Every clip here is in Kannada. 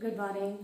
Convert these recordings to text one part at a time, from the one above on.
ಗುಡ್ ಮಾರ್ನಿಂಗ್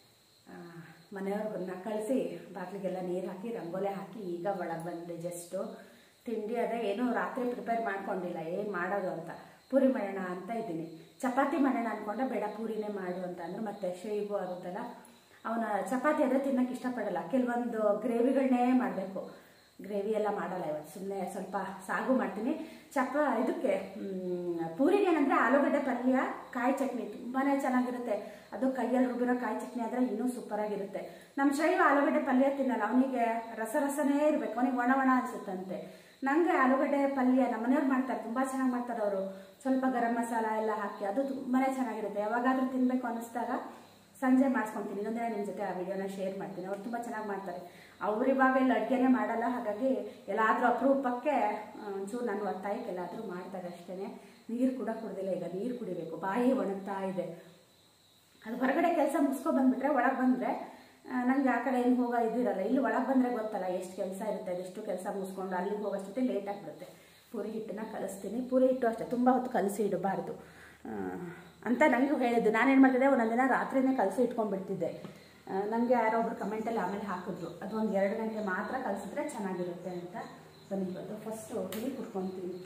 ಮನೆಯವ್ರನ್ನ ಕಳಿಸಿ ಬಾಗಿಲಿಗೆಲ್ಲ ನೀರು ಹಾಕಿ ರಂಗೋಲೆ ಹಾಕಿ ಈಗ ಒಳಗೆ ಬಂದೆ ಜಸ್ಟು ತಿಂಡಿ ಅದೇ ಏನೂ ರಾತ್ರಿ ಪ್ರಿಪೇರ್ ಮಾಡ್ಕೊಂಡಿಲ್ಲ ಏನು ಮಾಡೋದು ಅಂತ ಪೂರಿ ಮಾಡೋಣ ಅಂತ ಇದ್ದೀನಿ ಚಪಾತಿ ಮಾಡೋಣ ಅಂದ್ಕೊಂಡೆ ಬೇಡ ಪೂರಿನೇ ಮಾಡು ಅಂತ ಅಂದ್ರೆ ಮತ್ತೆ ಶೇಗು ಆಗುತ್ತಲ್ಲ ಅವನ ಚಪಾತಿ ಆದರೆ ತಿನ್ನೋಕೆ ಇಷ್ಟಪಡಲ್ಲ ಕೆಲವೊಂದು ಗ್ರೇವಿಗಳನ್ನೇ ಮಾಡಬೇಕು ಗ್ರೇವಿ ಎಲ್ಲ ಮಾಡಲ್ಲ ಇವತ್ತು ಸುಮ್ಮನೆ ಸ್ವಲ್ಪ ಸಾಗು ಮಾಡ್ತೀನಿ ಚಪ ಇದಕ್ಕೆ ಮ್, ಪೂರಿಗೆ ಏನಂದರೆ ಆಲೂಗಡ್ಡೆ ಪಲ್ಯ ಕಾಯಿ ಚಟ್ನಿ ತುಂಬಾ ಚೆನ್ನಾಗಿರುತ್ತೆ ಅದು ಕೈಯಲ್ಲಿ ರುಬ್ಬಿರೋ ಕಾಯಿ ಚಟ್ನಿ ಆದರೆ ಇನ್ನೂ ಸೂಪರಾಗಿರುತ್ತೆ ನಮ್ಮ ಶೈವ ಆಲೂಗಡ್ಡೆ ಪಲ್ಯ ತಿನ್ನಲ್ಲ ಅವನಿಗೆ ರಸ ರಸನೇ ಇರಬೇಕು ಅವನಿಗೆ ಒಣ ಒಣ ಅನಿಸುತ್ತಂತೆ ನನಗೆ ಆಲೂಗಡ್ಡೆ ಪಲ್ಯ ನಮ್ಮ ಮನೆಯವ್ರು ಮಾಡ್ತಾರೆ ತುಂಬ ಚೆನ್ನಾಗಿ ಮಾಡ್ತಾರೆ ಅವರು ಸ್ವಲ್ಪ ಗರಂ ಮಸಾಲ ಎಲ್ಲ ಹಾಕಿ ಅದು ತುಂಬಾ ಚೆನ್ನಾಗಿರುತ್ತೆ ಯಾವಾಗಾದ್ರೂ ತಿನ್ನಬೇಕು ಅನ್ನಿಸ್ದಾಗ ಸಂಜೆ ಮಾಡಿಸ್ಕೊತೀನಿ ಇನ್ನೊಂದಿನ ನಿಮ್ಮ ಜೊತೆ ಆ ವಿಡಿಯೋನ ಶೇರ್ ಮಾಡ್ತೀನಿ ಅವ್ರು ತುಂಬ ಚೆನ್ನಾಗಿ ಮಾಡ್ತಾರೆ ಅವ್ರು ಇವಾಗ ಇಲ್ಲಿ ಅಡುಗೆನೇ ಮಾಡಲ್ಲ ಹಾಗಾಗಿ ಎಲ್ಲಾದರೂ ಅಪರೂಪಕ್ಕೆ ಆ, ಒಂಚೂರು ನನ್ನ ಒತ್ತಾಯಕ್ಕೆ ಎಲ್ಲಾದರೂ ಮಾಡ್ತಾರೆ ಅಷ್ಟೇ ನೀರು ಕೂಡ ಕುಡ್ದಿಲ್ಲ ಈಗ ನೀರು ಕುಡಿಬೇಕು ಬಾಯಿ ಒಣಗ್ತಾ ಇದೆ ಅದು ಹೊರಗಡೆ ಕೆಲಸ ಮುಗಿಸ್ಕೊ ಬಂದ್ಬಿಟ್ರೆ ಒಳಗೆ ಬಂದರೆ ನನಗೆ ಆ ಕಡೆ ಏನು ಹೋಗೋ ಇದಿರಲ್ಲ ಇಲ್ಲಿ ಒಳಗೆ ಬಂದರೆ ಗೊತ್ತಲ್ಲ ಎಷ್ಟು ಕೆಲಸ ಇರುತ್ತೆ ಅದೆಷ್ಟು ಕೆಲಸ ಮುಗಿಸ್ಕೊಂಡು ಅಲ್ಲಿಗೆ ಹೋಗೋಷ್ಟೊತ್ತೆ ಲೇಟ್ ಆಗಿಬಿಡುತ್ತೆ ಪೂರಿ ಹಿಟ್ಟನ್ನ ಕಲಿಸ್ತೀನಿ ಪೂರಿ ಹಿಟ್ಟು ಅಷ್ಟೇ ತುಂಬ ಹೊತ್ತು ಕಲಸಿ ಇಡಬಾರ್ದು ಆ, ಅಂತ ನನಗೂ ಹೇಳಿದ್ದು ನಾನೇನು ಮಾಡ್ತಿದ್ದೆ ಒಂದೊಂದು ದಿನ ರಾತ್ರಿನೇ ಕಲಸಿ ಇಟ್ಕೊಂಡ್ಬಿಡ್ತಿದ್ದೆ ನನಗೆ ಯಾರೋ ಒಬ್ರು ಕಮೆಂಟಲ್ಲಿ ಆಮೇಲೆ ಹಾಕಿದ್ರು ಅದು ಒಂದು ಎರಡು ಗಂಟೆ ಮಾತ್ರ ಕಲಿಸಿದ್ರೆ ಚೆನ್ನಾಗಿರುತ್ತೆ ಅಂತ ಬನ್ನಿ ಇವತ್ತು ಫಸ್ಟು ಹುಳಿ ಕುಟ್ಕೊತೀನಿ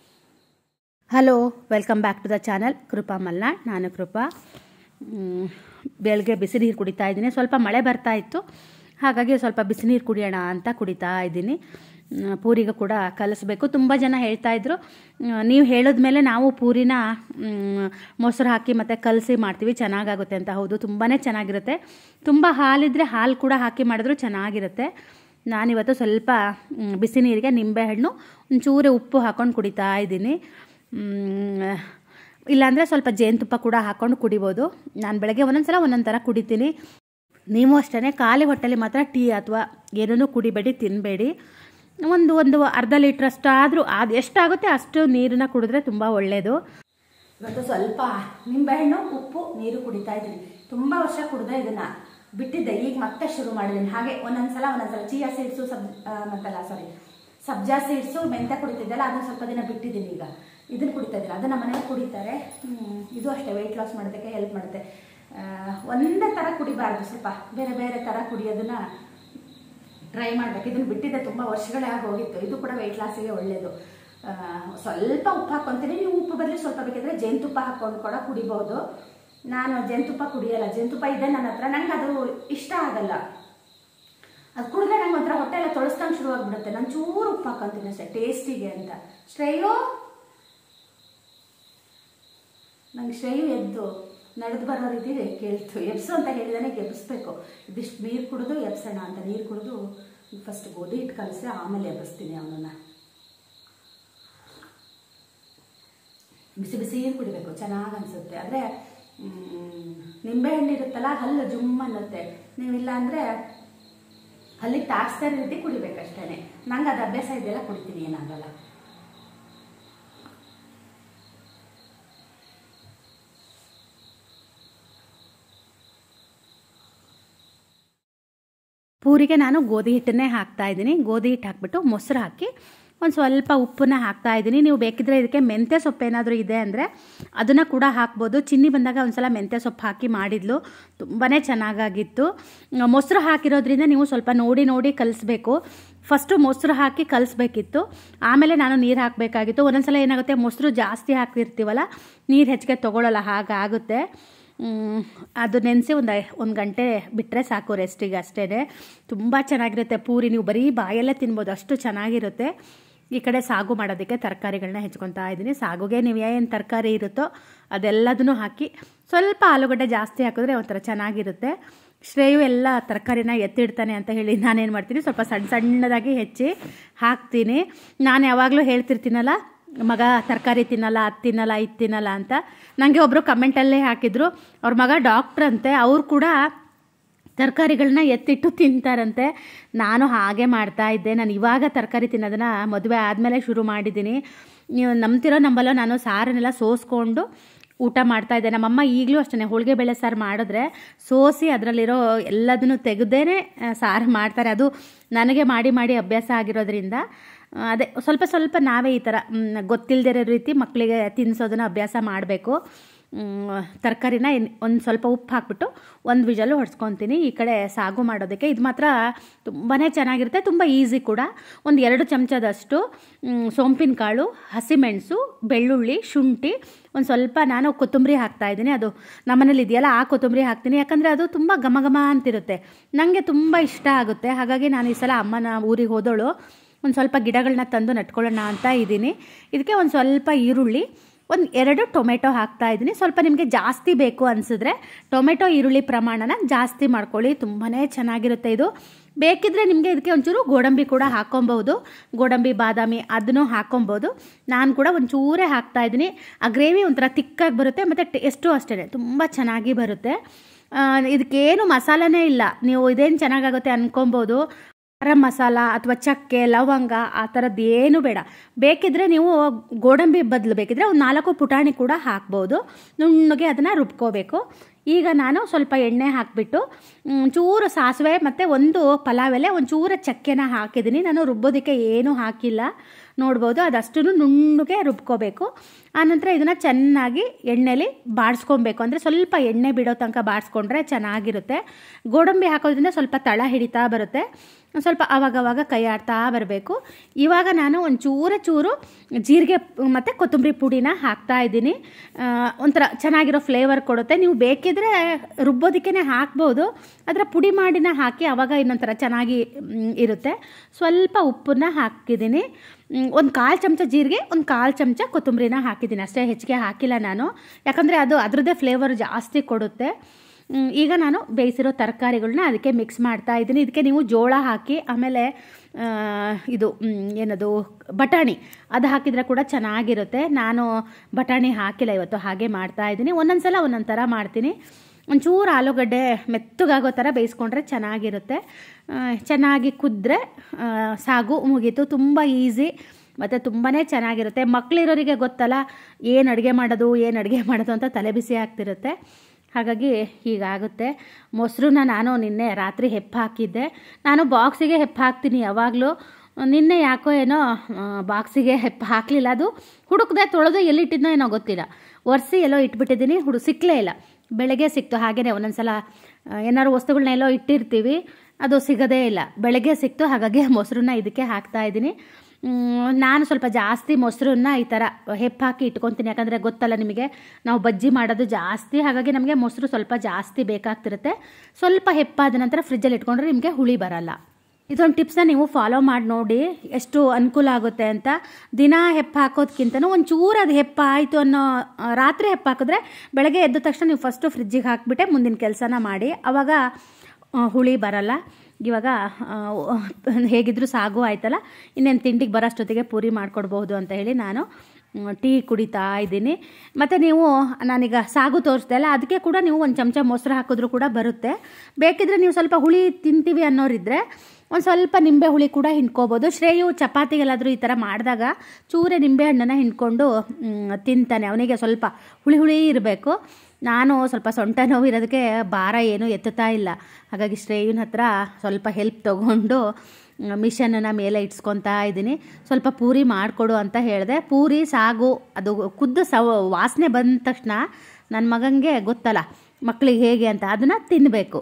hello welcome back to the channel Krupa Malnad ನಾನು ಕೃಪಾ ಮ್, ಬೆಳಗ್ಗೆ ಬಿಸಿ ನೀರು ಕುಡಿತಾ ಇದ್ದೀನಿ ಸ್ವಲ್ಪ ಮಳೆ ಬರ್ತಾ ಇತ್ತು ಹಾಗಾಗಿ ಸ್ವಲ್ಪ ಬಿಸಿ ನೀರು ಕುಡಿಯೋಣ ಅಂತ ಕುಡಿತಾ ಇದ್ದೀನಿ ಮ್, ಪೂರಿಗೆ ಕೂಡ ಕಲಿಸ್ಬೇಕು ತುಂಬ ಜನ ಹೇಳ್ತಾ ಇದ್ರು ಮ್, ನೀವು ಹೇಳಿದ್ಮೇಲೆ ನಾವು ಪೂರಿನ ಮ್, ಮೊಸರು ಹಾಕಿ ಮತ್ತು ಕಲಸಿ ಮಾಡ್ತೀವಿ ಚೆನ್ನಾಗಾಗುತ್ತೆ ಅಂತ ಹೌದು ತುಂಬಾ ಚೆನ್ನಾಗಿರುತ್ತೆ ತುಂಬ ಹಾಲಿದ್ರೆ ಹಾಲು ಕೂಡ ಹಾಕಿ ಮಾಡಿದ್ರು ಚೆನ್ನಾಗಿರುತ್ತೆ ನಾನಿವತ್ತು ಸ್ವಲ್ಪ ಮ್, ಬಿಸಿ ನೀರಿಗೆ ನಿಂಬೆಹಣ್ಣು ಒಂಚೂರು ಉಪ್ಪು ಹಾಕ್ಕೊಂಡು ಕುಡಿತಾ ಇದ್ದೀನಿ ಮ್, ಇಲ್ಲಾಂದರೆ ಸ್ವಲ್ಪ ಜೇನುತುಪ್ಪ ಕೂಡ ಹಾಕ್ಕೊಂಡು ಕುಡಿಬೋದು ನಾನು ಬೆಳಗ್ಗೆ ಒಂದೊಂದು ಸಲ ಒಂದೊಂದು ಥರ ಕುಡಿತೀನಿ ನೀವು ಅಷ್ಟೇ ಖಾಲಿ ಹೊಟ್ಟೆಲಿ ಮಾತ್ರ ಟೀ ಅಥವಾ ಏನೂ ಕುಡಿಬೇಡಿ ತಿನ್ನಬೇಡಿ ಒಂದು ಒಂದು ಅರ್ಧ ಲೀಟ್ರಷ್ಟು ಆದರೂ ಅದು ಎಷ್ಟಾಗುತ್ತೆ ಅಷ್ಟು ನೀರನ್ನ ಕುಡಿದ್ರೆ ತುಂಬ ಒಳ್ಳೆಯದು ಇವತ್ತು ಸ್ವಲ್ಪ ನಿಂಬೆಹಣ್ಣು ಉಪ್ಪು ನೀರು ಕುಡಿತಾ ಇದ್ದೀನಿ ತುಂಬ ವರ್ಷ ಕುಡ್ದೆ ಇದನ್ನ ಬಿಟ್ಟಿದ್ದೆ ಈಗ ಮತ್ತೆ ಶುರು ಮಾಡಿದ್ದೀನಿ ಹಾಗೆ ಒಂದೊಂದ್ಸಲ ಒಂದೊಂದ್ಸಲ ಚಿಯಾ ಸೀಡ್ಸು ಸಬ್ ಆ, ಮತ್ತಲ್ಲ ಸಾರಿ ಸಬ್ಜಾ ಸೀಡ್ಸು ಮೆಂತ್ಯ ಕುಡಿತಿದ್ದೆಲ್ಲ ಅದನ್ನ ಸ್ವಲ್ಪ ದಿನ ಬಿಟ್ಟಿದ್ದೀನಿ ಈಗ ಇದನ್ನ ಕುಡಿತಾ ಇದ್ದೀನಿ ಅದನ್ನ ಮನೇಲಿ ಕುಡಿತಾರೆ ಹ್ಮ್, ಇದು ಅಷ್ಟೇ ವೆಯ್ಟ್ ಲಾಸ್ ಮಾಡೋದಕ್ಕೆ ಹೆಲ್ಪ್ ಮಾಡುತ್ತೆ ಆ, ಒಂದೇ ಥರ ಕುಡಿಬಾರ್ದು ಸ್ವಲ್ಪ ಬೇರೆ ಬೇರೆ ಥರ ಕುಡಿಯೋದನ್ನ ಟ್ರೈ ಮಾಡ್ಬೇಕು ಇದನ್ನ ಬಿಟ್ಟಿದ್ದೆ ತುಂಬ ವರ್ಷಗಳೇ ಆಗಿ ಹೋಗಿತ್ತು ಇದು ಕೂಡ ವೆಯ್ಟ್ ಲಾಸಿಗೆ ಒಳ್ಳೆಯದು ಆ, ಸ್ವಲ್ಪ ಉಪ್ಪು ಹಾಕ್ಕೊಂತೀನಿ ನೀವು ಉಪ್ಪು ಬದಲು ಸ್ವಲ್ಪ ಬೇಕಿದ್ರೆ ಜೇನುತುಪ್ಪ ಹಾಕ್ಕೊಂಡು ಕೂಡ ಕುಡಿಬಹುದು ನಾನು ಜೇನುತುಪ್ಪ ಕುಡಿಯಲ್ಲ ಜೇನುತುಪ್ಪ ಇದೆ ನನ್ನ ಹತ್ರ ನಂಗೆ ಅದು ಇಷ್ಟ ಆಗಲ್ಲ ಅದು ಕುಡಿದ್ರೆ ನಂಗೆ ಒಂಥರ ಹೊಟ್ಟೆ ಎಲ್ಲ ತೊಳಸ್ಕೊಂಡು ಶುರು ಆಗ್ಬಿಡುತ್ತೆ ನಾನು ಚೂರು ಉಪ್ಪು ಹಾಕೊಂತೀನಿ ಅಷ್ಟೇ ಟೇಸ್ಟಿಗೆ ಅಂತ ಶ್ರೇಯು ನಂಗೆ ಶ್ರೇಯು ಎದ್ದು ನಡೆದು ಬರೋ ರೀತಿ ಕೇಳ್ತು ಎಬ್ಸು ಅಂತ ಹೇಳಿದಾನೆ ಎಬ್ಬಿಸ್ಬೇಕು ಇದಿಷ್ಟು ನೀರು ಕುಡಿದು ಎಬ್ಸೋಣ ಅಂತ ನೀರು ಕುಡಿದು ಫಸ್ಟ್ ಗೋಧಿ ಹಿಟ್ಟು ಕಲಸಿ ಆಮೇಲೆ ಎಬ್ಬಿಸ್ತೀನಿ ಅವನನ್ನ ಬಿಸಿ ಬಿಸಿ ನೀರು ಕುಡಿಬೇಕು ಚೆನ್ನಾಗಿ ಅನಿಸುತ್ತೆ ಆದರೆ ನಿಂಬೆಹಣ್ಣು ಇರುತ್ತಲ್ಲ ಹಲ್ಲು ಜುಮ್ ಅನ್ನುತ್ತೆ ನೀವಿಲ್ಲ ಅಂದರೆ ಹಲ್ಲಿಗೆ ತಾರಿಸ್ತಾ ಇರೋ ರೀತಿ ಕುಡಿಬೇಕಷ್ಟೇ ನಂಗೆ ಅದು ಅಭ್ಯಾಸ ಇದೆಲ್ಲ ಕುಡಿತೀನಿ ಏನಾಗಲ್ಲ ಪೂರಿಗೆ ನಾನು ಗೋಧಿ ಹಿಟ್ಟನ್ನೇ ಹಾಕ್ತಾ ಇದ್ದೀನಿ ಗೋಧಿ ಹಿಟ್ಟು ಹಾಕ್ಬಿಟ್ಟು ಮೊಸರು ಹಾಕಿ ಒಂದು ಸ್ವಲ್ಪ ಉಪ್ಪನ್ನ ಹಾಕ್ತಾ ಇದ್ದೀನಿ ನೀವು ಬೇಕಿದ್ರೆ ಇದಕ್ಕೆ ಮೆಂತ್ಯ ಸೊಪ್ಪು ಏನಾದರೂ ಇದೆ ಅಂದರೆ ಅದನ್ನು ಕೂಡ ಹಾಕ್ಬೋದು ಚಿನ್ನಿ ಬಂದಾಗ ಒಂದು ಸಲ ಮೆಂತ್ಯ ಸೊಪ್ಪು ಹಾಕಿ ಮಾಡಿದ್ಲು ತುಂಬಾ ಚೆನ್ನಾಗಾಗಿತ್ತು ಮೊಸರು ಹಾಕಿರೋದ್ರಿಂದ ನೀವು ಸ್ವಲ್ಪ ನೋಡಿ ನೋಡಿ ಕಲಿಸ್ಬೇಕು ಫಸ್ಟು ಮೊಸರು ಹಾಕಿ ಕಲಿಸ್ಬೇಕಿತ್ತು ಆಮೇಲೆ ನಾನು ನೀರು ಹಾಕಬೇಕಾಗಿತ್ತು ಒಂದೊಂದ್ಸಲ ಏನಾಗುತ್ತೆ ಮೊಸರು ಜಾಸ್ತಿ ಹಾಕ್ತಿರ್ತೀವಲ್ಲ ನೀರು ಹೆಚ್ಚಿಗೆ ತೊಗೊಳ್ಳಲ್ಲ ಹಾಗಾಗುತ್ತೆ ಮ್, ಅದು ನೆನೆಸಿ ಒಂದು ಒಂದು ಗಂಟೆ ಬಿಟ್ಟರೆ ಸಾಕು ರೆಸ್ಟಿಗೆ ಅಷ್ಟೇ ತುಂಬ ಚೆನ್ನಾಗಿರುತ್ತೆ ಪೂರಿ ನೀವು ಬರೀ ಬಾಯಲ್ಲೇ ತಿನ್ಬೋದು ಅಷ್ಟು ಚೆನ್ನಾಗಿರುತ್ತೆ ಈ ಕಡೆ ಸಾಗು ಮಾಡೋದಕ್ಕೆ ತರಕಾರಿಗಳನ್ನ ಹೆಚ್ಕೊತಾ ಇದ್ದೀನಿ ಸಾಗುಗೆ ನೀವು ಏನು ತರಕಾರಿ ಇರುತ್ತೋ ಅದೆಲ್ಲದನ್ನು ಹಾಕಿ ಸ್ವಲ್ಪ ಆಲೂಗಡ್ಡೆ ಜಾಸ್ತಿ ಹಾಕಿದ್ರೆ ಒಂಥರ ಚೆನ್ನಾಗಿರುತ್ತೆ ಶ್ರೇಯು ಎಲ್ಲ ತರಕಾರಿನ ಎತ್ತಿಡ್ತಾನೆ ಅಂತ ಹೇಳಿ ನಾನೇನು ಮಾಡ್ತೀನಿ ಸ್ವಲ್ಪ ಸಣ್ಣ ಸಣ್ಣದಾಗಿ ಹೆಚ್ಚಿ ಹಾಕ್ತೀನಿ ನಾನು ಯಾವಾಗಲೂ ಹೇಳ್ತಿರ್ತೀನಲ್ಲ ಮಗ ತರಕಾರಿ ತಿನ್ನಲ್ಲ ಅದು ತಿನ್ನಲ್ಲ ಇದು ತಿನ್ನಲ್ಲ ಅಂತ ನನಗೆ ಒಬ್ಬರು ಕಮೆಂಟಲ್ಲೇ ಹಾಕಿದ್ರು ಅವ್ರ ಮಗ ಡಾಕ್ಟ್ರ್ ಅಂತೆ ಅವ್ರು ಕೂಡ ತರಕಾರಿಗಳನ್ನ ಎತ್ತಿಟ್ಟು ತಿಂತಾರಂತೆ ನಾನು ಹಾಗೆ ಮಾಡ್ತಾ ಇದ್ದೆ ನಾನು ಇವಾಗ ತರಕಾರಿ ತಿನ್ನೋದನ್ನ ಮದುವೆ ಆದಮೇಲೆ ಶುರು ಮಾಡಿದ್ದೀನಿ ನೀವು ನಂಬ್ತಿರೋ ನಂಬಲ್ಲೋ ನಾನು ಸಾರನ್ನೆಲ್ಲ ಸೋಸ್ಕೊಂಡು ಊಟ ಮಾಡ್ತಾ ಇದ್ದೆ ನಮ್ಮಮ್ಮ ಈಗಲೂ ಅಷ್ಟೇ ಹೋಳಿಗೆ ಬೇಳೆ ಸಾರು ಮಾಡಿದ್ರೆ ಸೋಸಿ ಅದರಲ್ಲಿರೋ ಎಲ್ಲದನ್ನು ತೆಗೆದೇ ಸಾರು ಮಾಡ್ತಾರೆ ಅದು ನನಗೆ ಮಾಡಿ ಮಾಡಿ ಅಭ್ಯಾಸ ಆಗಿರೋದ್ರಿಂದ ಆ, ಅದೇ ಸ್ವಲ್ಪ ಸ್ವಲ್ಪ ನಾವೇ ಈ ಥರ ಗೊತ್ತಿಲ್ಲದೇ ಇರೋ ರೀತಿ ಮಕ್ಕಳಿಗೆ ತಿನ್ನಿಸೋದನ್ನ ಅಭ್ಯಾಸ ಮಾಡಬೇಕು ತರಕಾರಿನ ಒಂದು ಸ್ವಲ್ಪ ಉಪ್ಪು ಹಾಕ್ಬಿಟ್ಟು ಒಂದು ವಿಜಲು ಹೊಡ್ಸ್ಕೊತೀನಿ ಈ ಕಡೆ ಸಾಗು ಮಾಡೋದಕ್ಕೆ ಇದು ಮಾತ್ರ ತುಂಬಾ ಚೆನ್ನಾಗಿರುತ್ತೆ ತುಂಬ ಈಸಿ ಕೂಡ ಒಂದು ಎರಡು ಚಮಚದಷ್ಟು ಮ್, ಸೋಂಪಿನ ಕಾಳು ಹಸಿಮೆಣಸು ಬೆಳ್ಳುಳ್ಳಿ ಶುಂಠಿ ಒಂದು ಸ್ವಲ್ಪ ನಾನು ಕೊತ್ತಂಬರಿ ಹಾಕ್ತಾ ಇದ್ದೀನಿ ಅದು ನಮ್ಮನೇಲಿ ಇದೆಯಲ್ಲ ಆ ಕೊತ್ತಂಬರಿ ಹಾಕ್ತೀನಿ ಯಾಕಂದರೆ ಅದು ತುಂಬ ಘಮ ಘಮ ಅಂತಿರುತ್ತೆ ನನಗೆ ತುಂಬ ಇಷ್ಟ ಆಗುತ್ತೆ ಹಾಗಾಗಿ ನಾನು ಈ ಸಲ ಅಮ್ಮನ ಊರಿಗೆ ಹೋದೋಳು ಒಂದು ಸ್ವಲ್ಪ ಗಿಡಗಳನ್ನ ತಂದು ನಟ್ಕೊಳ್ಳೋಣ ಅಂತ ಇದ್ದೀನಿ ಇದಕ್ಕೆ ಒಂದು ಸ್ವಲ್ಪ ಈರುಳ್ಳಿ ಒಂದು ಎರಡು ಟೊಮೆಟೊ ಹಾಕ್ತಾ ಇದ್ದೀನಿ ಸ್ವಲ್ಪ ನಿಮಗೆ ಜಾಸ್ತಿ ಬೇಕು ಅನಿಸಿದ್ರೆ ಟೊಮೆಟೊ ಈರುಳ್ಳಿ ಪ್ರಮಾಣನ ಜಾಸ್ತಿ ಮಾಡ್ಕೊಳ್ಳಿ ತುಂಬಾ ಚೆನ್ನಾಗಿರುತ್ತೆ ಇದು ಬೇಕಿದ್ರೆ ನಿಮಗೆ ಇದಕ್ಕೆ ಒಂಚೂರು ಗೋಡಂಬಿ ಕೂಡ ಹಾಕೊಬಹುದು ಗೋಡಂಬಿ ಬಾದಾಮಿ ಅದನ್ನು ಹಾಕೊಬೋದು ನಾನು ಕೂಡ ಒಂಚೂರೇ ಹಾಕ್ತಾ ಇದ್ದೀನಿ ಆ ಗ್ರೇವಿ ಒಂಥರ ತಿಕ್ಕಾಗಿ ಬರುತ್ತೆ ಮತ್ತು ಟೇಸ್ಟು ಅಷ್ಟೇ ತುಂಬ ಚೆನ್ನಾಗಿ ಬರುತ್ತೆ ಆ, ಇದಕ್ಕೇನು ಮಸಾಲನೇ ಇಲ್ಲ ನೀವು ಇದೇನು ಚೆನ್ನಾಗಾಗುತ್ತೆ ಅನ್ಕೊಬೋದು ಗರಂ ಮಸಾಲ ಅಥವಾ ಚಕ್ಕೆ ಲವಂಗ ಆ ಥರದ್ದು ಏನು ಬೇಡ ಬೇಕಿದ್ರೆ ನೀವು ಗೋಡಂಬಿ ಬದಲು ಬೇಕಿದ್ರೆ ಒಂದು ನಾಲ್ಕು ಪುಟಾಣಿ ಕೂಡ ಹಾಕ್ಬೋದು ನುಣ್ಣಗೆ ಅದನ್ನು ರುಬ್ಕೋಬೇಕು ಈಗ ನಾನು ಸ್ವಲ್ಪ ಎಣ್ಣೆ ಹಾಕಿಬಿಟ್ಟು ಚೂರು ಸಾಸಿವೆ ಮತ್ತು ಒಂದು ಪಲಾವ್ ಎಲೆ ಒಂಚೂರು ಚಕ್ಕೆನ ಹಾಕಿದ್ದೀನಿ ನಾನು ರುಬ್ಬೋದಕ್ಕೆ ಏನೂ ಹಾಕಿಲ್ಲ ನೋಡ್ಬೋದು ಅದಷ್ಟು ನುಣ್ಣಗೆ ರುಬ್ಕೋಬೇಕು ಆನಂತರ ಇದನ್ನು ಚೆನ್ನಾಗಿ ಎಣ್ಣೆಲಿ ಬಾಡಿಸ್ಕೊಬೇಕು ಅಂದರೆ ಸ್ವಲ್ಪ ಎಣ್ಣೆ ಬಿಡೋ ತನಕ ಬಾಡಿಸ್ಕೊಂಡ್ರೆ ಚೆನ್ನಾಗಿರುತ್ತೆ ಗೋಡಂಬಿ ಹಾಕೋದ್ರಿಂದ ಸ್ವಲ್ಪ ತಳ ಹಿಡಿತಾ ಬರುತ್ತೆ ಒಂದ್ ಸ್ವಲ್ಪ ಆವಾಗವಾಗ ಕೈ ಆಡ್ತಾ ಬರಬೇಕು ಇವಾಗ ನಾನು ಒಂದು ಚೂರ ಚೂರು ಜೀರಿಗೆ ಮತ್ತು ಕೊತ್ತಂಬರಿ ಪುಡಿನ ಹಾಕ್ತಾ ಇದ್ದೀನಿ ಆ, ಒಂಥರ ಚೆನ್ನಾಗಿರೋ ಫ್ಲೇವರ್ ಕೊಡುತ್ತೆ ನೀವು ಬೇಕಿದ್ರೆ ರುಬ್ಬೋದಕ್ಕೇ ಹಾಕ್ಬೋದು ಅದರ ಪುಡಿ ಮಾಡಿನ ಹಾಕಿ ಆವಾಗ ಇನ್ನೊಂಥರ ಚೆನ್ನಾಗಿ ಮ್, ಇರುತ್ತೆ ಸ್ವಲ್ಪ ಉಪ್ಪನ್ನ ಹಾಕಿದ್ದೀನಿ ಒಂದು ಕಾಲು ಚಮಚ ಜೀರಿಗೆ ಒಂದು ಕಾಲು ಚಮಚ ಕೊತ್ತಂಬರಿನ ಹಾಕಿದ್ದೀನಿ ಅಷ್ಟೇ ಹೆಚ್ಚಿಗೆ ಹಾಕಿಲ್ಲ ನಾನು ಯಾಕಂದರೆ ಅದು ಅದರದ್ದೇ ಫ್ಲೇವರ್ ಜಾಸ್ತಿ ಕೊಡುತ್ತೆ ಮ್, ಈಗ ನಾನು ಬೇಯಿಸಿರೋ ತರಕಾರಿಗಳನ್ನ ಅದಕ್ಕೆ ಮಿಕ್ಸ್ ಮಾಡ್ತಾ ಇದ್ದೀನಿ ಇದಕ್ಕೆ ನೀವು ಜೋಳ ಹಾಕಿ ಆಮೇಲೆ ಆ, ಇದು ಮ್, ಏನದು ಬಟಾಣಿ ಅದು ಹಾಕಿದರೆ ಕೂಡ ಚೆನ್ನಾಗಿರುತ್ತೆ ನಾನು ಬಟಾಣಿ ಹಾಕಿಲ್ಲ ಇವತ್ತು ಹಾಗೆ ಮಾಡ್ತಾ ಇದ್ದೀನಿ ಒಂದೊಂದು ಸಲ ಒಂದೊಂದು ಥರ ಮಾಡ್ತೀನಿ ಒಂಚೂರು ಆಲೂಗಡ್ಡೆ ಮೆತ್ತಗಾಗೋ ಥರ ಬೇಯಿಸ್ಕೊಂಡ್ರೆ ಚೆನ್ನಾಗಿರುತ್ತೆ ಆ, ಚೆನ್ನಾಗಿ ಕುದ್ರೆ ಆ, ಸಾಗು ಮುಗೀತು ತುಂಬ ಈಸಿ ಮತ್ತು ತುಂಬಾ ಚೆನ್ನಾಗಿರುತ್ತೆ ಮಕ್ಕಳಿರೋರಿಗೆ ಗೊತ್ತಲ್ಲ ಏನು ಅಡುಗೆ ಮಾಡೋದು ಏನು ಅಡುಗೆ ಮಾಡೋದು ಅಂತ ತಲೆ ಬಿಸಿ ಆಗ್ತಿರುತ್ತೆ ಹಾಗಾಗಿ ಹೀಗಾಗುತ್ತೆ ಮೊಸರನ್ನ ನಾನು ನಿನ್ನೆ ರಾತ್ರಿ ಹೆಪ್ಪ ಹಾಕಿದ್ದೆ ನಾನು ಬಾಕ್ಸಿಗೆ ಹೆಪ್ಪ ಹಾಕ್ತೀನಿ ಯಾವಾಗಲೂ ನಿನ್ನೆ ಯಾಕೋ ಏನೋ ಆ, ಬಾಕ್ಸಿಗೆ ಹೆಪ್ಪ ಹಾಕಲಿಲ್ಲ ಅದು ಹುಡುಕ್ದೆ ತೊಳೆದು ಎಲ್ಲಿಟ್ಟಿದ್ನೋ ಏನೋ ಗೊತ್ತಿಲ್ಲ ಒರೆಸಿ ಎಲ್ಲೋ ಇಟ್ಬಿಟ್ಟಿದ್ದೀನಿ ಹುಡು ಸಿಕ್ಕಲೇ ಇಲ್ಲ ಬೆಳಗ್ಗೆ ಸಿಕ್ತು ಹಾಗೇನೆ ಒಂದೊಂದ್ಸಲ ಆ, ಏನಾದ್ರು ವಸ್ತುಗಳನ್ನ ಎಲ್ಲೋ ಇಟ್ಟಿರ್ತೀವಿ ಅದು ಸಿಗೋದೇ ಇಲ್ಲ ಬೆಳಗ್ಗೆ ಸಿಕ್ತು ಹಾಗಾಗಿ ಮೊಸರನ್ನ ಇದಕ್ಕೆ ಹಾಕ್ತಾ ಇದ್ದೀನಿ ಮ್, ನಾನು ಸ್ವಲ್ಪ ಜಾಸ್ತಿ ಮೊಸರನ್ನ ಈ ಥರ ಹೆಪ್ಪು ಹಾಕಿ ಇಟ್ಕೊತೀನಿ ಯಾಕಂದರೆ ಗೊತ್ತಲ್ಲ ನಿಮಗೆ ನಾವು ಬಜ್ಜಿ ಮಾಡೋದು ಜಾಸ್ತಿ ಹಾಗಾಗಿ ನಮಗೆ ಮೊಸರು ಸ್ವಲ್ಪ ಜಾಸ್ತಿ ಬೇಕಾಗ್ತಿರುತ್ತೆ ಸ್ವಲ್ಪ ಹೆಪ್ಪಾದ ನಂತರ ಫ್ರಿಜ್ಜಲ್ಲಿ ಇಟ್ಕೊಂಡ್ರೆ ನಿಮಗೆ ಹುಳಿ ಬರಲ್ಲ ಇದೊಂದು ಟಿಪ್ಸ್ನ ನೀವು ಫಾಲೋ ಮಾಡಿ ನೋಡಿ ಎಷ್ಟು ಅನುಕೂಲ ಆಗುತ್ತೆ ಅಂತ ದಿನ ಹೆಪ್ಪು ಹಾಕೋದ್ಕಿಂತನೂ ಒಂದು ಚೂರು ಅದು ಹೆಪ್ಪ ಆಯಿತು ಅನ್ನೋ ಆ, ರಾತ್ರಿ ಹೆಪ್ಪು ಹಾಕಿದ್ರೆ ಬೆಳಗ್ಗೆ ಎದ್ದ ತಕ್ಷಣ ನೀವು ಫಸ್ಟು ಫ್ರಿಜ್ಜಿಗೆ ಹಾಕಿಬಿಟ್ಟೆ ಮುಂದಿನ ಕೆಲಸನ ಮಾಡಿ ಆವಾಗ ಆ, ಹುಳಿ ಬರಲ್ಲ ಇವಾಗ ಆ, ಹೇಗಿದ್ರೂ ಸಾಗು ಆಯ್ತಲ್ಲ ಇನ್ನೇನು ತಿಂಡಿಗೆ ಬರೋಷ್ಟೊತ್ತಿಗೆ ಪೂರಿ ಮಾಡಿಕೊಡ್ಬೋದು ಅಂತ ಹೇಳಿ ನಾನು ಮ್, ಟೀ ಕುಡಿತಾ ಇದ್ದೀನಿ ಮತ್ತು ನೀವು ನಾನೀಗ ಸಾಗು ತೋರಿಸ್ದೆ ಅಲ್ಲ ಅದಕ್ಕೆ ಕೂಡ ನೀವು ಒಂದು ಚಮಚ ಮೊಸರು ಹಾಕಿದ್ರೂ ಕೂಡ ಬರುತ್ತೆ ಬೇಕಿದ್ರೆ ನೀವು ಸ್ವಲ್ಪ ಹುಳಿ ತಿಂತೀವಿ ಅನ್ನೋರಿದ್ರೆ ಒಂದು ಸ್ವಲ್ಪ ನಿಂಬೆ ಹುಳಿ ಕೂಡ ಹಿಂಡ್ಕೋಬೋದು ಶ್ರೇಯು ಚಪಾತಿಗೆಲ್ಲಾದರೂ ಈ ಥರ ಮಾಡಿದಾಗ ಚೂರೆ ನಿಂಬೆ ಹಣ್ಣನ್ನು ಹಿಂಡ್ಕೊಂಡು ಮ್, ತಿಂತಾನೆ ಅವನಿಗೆ ಸ್ವಲ್ಪ ಹುಳಿ ಹುಳಿ ಇರಬೇಕು ನಾನು ಸ್ವಲ್ಪ ಸೊಂಟ ನೋವು ಇರೋದಕ್ಕೆ ಭಾರ ಏನೂ ಎತ್ತುತ್ತಾ ಇಲ್ಲ ಹಾಗಾಗಿ ಶ್ರೇಯುನ ಹತ್ರ ಸ್ವಲ್ಪ ಹೆಲ್ಪ್ ತೊಗೊಂಡು ಮಿಷನನ್ನು ಮೇಲೆ ಇಟ್ಸ್ಕೊತಾ ಇದ್ದೀನಿ ಸ್ವಲ್ಪ ಪೂರಿ ಮಾಡಿಕೊಡು ಅಂತ ಹೇಳಿದೆ ಪೂರಿ ಸಾಗು ಅದು ಕುದ್ದು ಸವ ವಾಸನೆ ಬಂದ ತಕ್ಷಣ ನನ್ನ ಮಗನಿಗೆ ಗೊತ್ತಲ್ಲ ಮಕ್ಕಳಿಗೆ ಹೇಗೆ ಅಂತ ಅದನ್ನು ತಿನ್ನಬೇಕು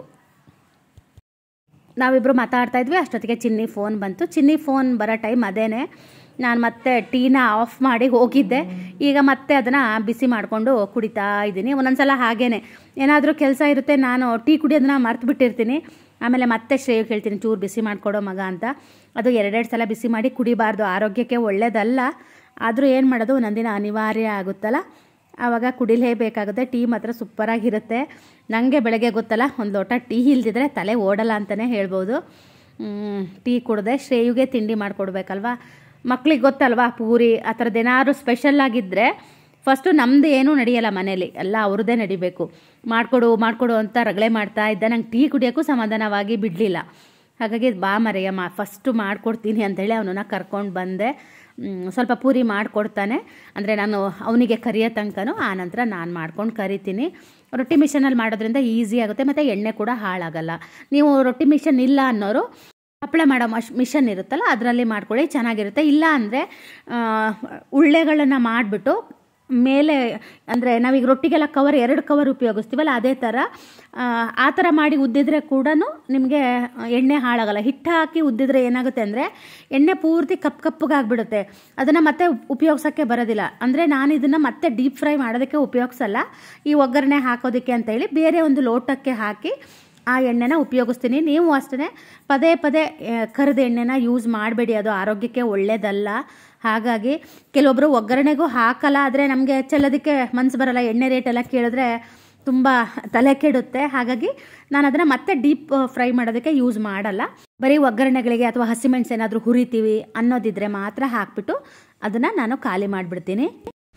ನಾವಿಬ್ಬರು ಮಾತಾಡ್ತಾ ಇದ್ವಿ ಅಷ್ಟೊತ್ತಿಗೆ ಚಿನ್ನಿ ಫೋನ್ ಬಂತು ಚಿನ್ನಿ ಫೋನ್ ಬರೋ ಟೈಮ್ ಅದೇನೆ ನಾನು ಮತ್ತೆ ಟೀನ ಆಫ್ ಮಾಡಿ ಹೋಗಿದ್ದೆ ಈಗ ಮತ್ತೆ ಅದನ್ನು ಬಿಸಿ ಮಾಡಿಕೊಂಡು ಕುಡಿತಾ ಇದ್ದೀನಿ ಒಂದೊಂದ್ಸಲ ಹಾಗೇನೆ ಏನಾದರೂ ಕೆಲಸ ಇರುತ್ತೆ ನಾನು ಟೀ ಕುಡಿಯೋದನ್ನ ಮರ್ತು ಬಿಟ್ಟಿರ್ತೀನಿ ಆಮೇಲೆ ಮತ್ತೆ ಶ್ರೇಯು ಕೇಳ್ತೀನಿ ಚೂರು ಬಿಸಿ ಮಾಡಿಕೊಡೋ ಮಗ ಅಂತ ಅದು ಎರಡೆರಡು ಸಲ ಬಿಸಿ ಮಾಡಿ ಕುಡಿಬಾರ್ದು ಆರೋಗ್ಯಕ್ಕೆ ಒಳ್ಳೇದಲ್ಲ ಆದರೂ ಏನು ಮಾಡೋದು ಒಂದೊಂದಿನ ಅನಿವಾರ್ಯ ಆಗುತ್ತಲ್ಲ ಆವಾಗ ಕುಡಿಲೇಬೇಕಾಗುತ್ತೆ ಟೀ ಮಾತ್ರ ಸೂಪರಾಗಿರುತ್ತೆ ನನಗೆ ಬೆಳಗ್ಗೆ ಗೊತ್ತಲ್ಲ ಒಂದು ಲೋಟ ಟೀ ಇಲ್ದಿದ್ರೆ ತಲೆ ಓಡಲ್ಲ ಅಂತಲೇ ಹೇಳ್ಬೋದು ಮ್, ಟೀ ಕುಡ್ದೆ ಶ್ರೇಯುಗೆ ತಿಂಡಿ ಮಾಡಿಕೊಡ್ಬೇಕಲ್ವಾ ಮಕ್ಳಿಗೆ ಗೊತ್ತಲ್ವಾ ಪೂರಿ ಆ ಥರದ್ದು ಏನಾದ್ರು ಸ್ಪೆಷಲ್ ಆಗಿದ್ದರೆ ಫಸ್ಟು ನಮ್ಮದು ಏನೂ ನಡೆಯಲ್ಲ ಮನೇಲಿ ಎಲ್ಲ ಅವ್ರದ್ದೇ ನಡಿಬೇಕು ಮಾಡಿಕೊಡು ಮಾಡಿಕೊಡು ಅಂತ ರಗಳೆ ಮಾಡ್ತಾ ಇದ್ದ ನಂಗೆ ಟೀ ಕುಡಿಯೋಕ್ಕೂ ಸಮಾಧಾನವಾಗಿ ಬಿಡಲಿಲ್ಲ ಹಾಗಾಗಿ ಬಾ ಮರೆಯಮ್ಮ ಫಸ್ಟು ಮಾಡಿಕೊಡ್ತೀನಿ ಅಂತೇಳಿ ಅವನನ್ನ ಕರ್ಕೊಂಡು ಬಂದೆ ಮ್, ಸ್ವಲ್ಪ ಪೂರಿ ಮಾಡಿಕೊಡ್ತಾನೆ ಅಂದರೆ ನಾನು ಅವನಿಗೆ ಕರಿಯೋ ತನಕನೂ ಆ ನಂತರ ನಾನು ಮಾಡ್ಕೊಂಡು ಕರಿತೀನಿ ರೊಟ್ಟಿ ಮಿಷನಲ್ಲಿ ಮಾಡೋದ್ರಿಂದ ಈಸಿ ಆಗುತ್ತೆ ಮತ್ತು ಎಣ್ಣೆ ಕೂಡ ಹಾಳಾಗಲ್ಲ ನೀವು ರೊಟ್ಟಿ ಮಿಷನ್ ಇಲ್ಲ ಅನ್ನೋರು ಹಪ್ಪಳ ಮಾಡೋ ಮಶ್ ಮಿಷನ್ ಇರುತ್ತಲ್ಲ ಅದರಲ್ಲಿ ಮಾಡ್ಕೊಳ್ಳಿ ಚೆನ್ನಾಗಿರುತ್ತೆ ಇಲ್ಲ ಅಂದರೆ ಉಳ್ಳೆಗಳನ್ನು ಮಾಡಿಬಿಟ್ಟು ಮೇಲೆ ಅಂದರೆ ನಾವೀಗ ರೊಟ್ಟಿಗೆಲ್ಲ ಕವರ್ ಎರಡು ಕವರ್ ಉಪಯೋಗಿಸ್ತೀವಲ್ಲ ಅದೇ ಥರ ಆ, ಆ ಥರ ಮಾಡಿ ಉದ್ದಿದ್ರೆ ಕೂಡ ನಿಮಗೆ ಎಣ್ಣೆ ಹಾಳಾಗಲ್ಲ ಹಿಟ್ಟು ಹಾಕಿ ಉದ್ದಿದ್ರೆ ಏನಾಗುತ್ತೆ ಅಂದರೆ ಎಣ್ಣೆ ಪೂರ್ತಿ ಕಪ್ ಕಪ್ಪಗಾಗ್ಬಿಡುತ್ತೆ ಅದನ್ನು ಮತ್ತೆ ಉಪಯೋಗಿಸೋಕ್ಕೆ ಬರೋದಿಲ್ಲ ಅಂದರೆ ನಾನು ಇದನ್ನು ಮತ್ತೆ ಡೀಪ್ ಫ್ರೈ ಮಾಡೋದಕ್ಕೆ ಉಪಯೋಗಿಸಲ್ಲ ಈ ಒಗ್ಗರಣೆ ಹಾಕೋದಕ್ಕೆ ಅಂತೇಳಿ ಬೇರೆ ಒಂದು ಲೋಟಕ್ಕೆ ಹಾಕಿ ಆ ಎಣ್ಣೆನ ಉಪಯೋಗಿಸ್ತೀನಿ ನೀವು ಅಷ್ಟೇ ಪದೇ ಪದೇ ಕರಿದ ಎಣ್ಣೆನ ಯೂಸ್ ಮಾಡಬೇಡಿ ಅದು ಆರೋಗ್ಯಕ್ಕೆ ಒಳ್ಳೆಯದಲ್ಲ ಹಾಗಾಗಿ ಕೆಲವೊಬ್ಬರು ಒಗ್ಗರಣೆಗೂ ಹಾಕಲ್ಲ ಆದರೆ ನಮಗೆ ಚೆಲ್ಲೋದಕ್ಕೆ ಮನಸ್ಸು ಬರಲ್ಲ ಎಣ್ಣೆ ರೇಟ್ ಎಲ್ಲ ಕೇಳಿದ್ರೆ ತುಂಬ ತಲೆ ಕೆಡುತ್ತೆ ಹಾಗಾಗಿ ನಾನು ಅದನ್ನು ಮತ್ತೆ ಡೀಪ್ ಫ್ರೈ ಮಾಡೋದಕ್ಕೆ ಯೂಸ್ ಮಾಡಲ್ಲ ಬರೀ ಒಗ್ಗರಣೆಗಳಿಗೆ ಅಥವಾ ಹಸಿಮೆಣಸು ಏನಾದರೂ ಹುರಿತೀವಿ ಅನ್ನೋದಿದ್ರೆ ಮಾತ್ರ ಹಾಕ್ಬಿಟ್ಟು ಅದನ್ನು ನಾನು ಖಾಲಿ ಮಾಡಿಬಿಡ್ತೀನಿ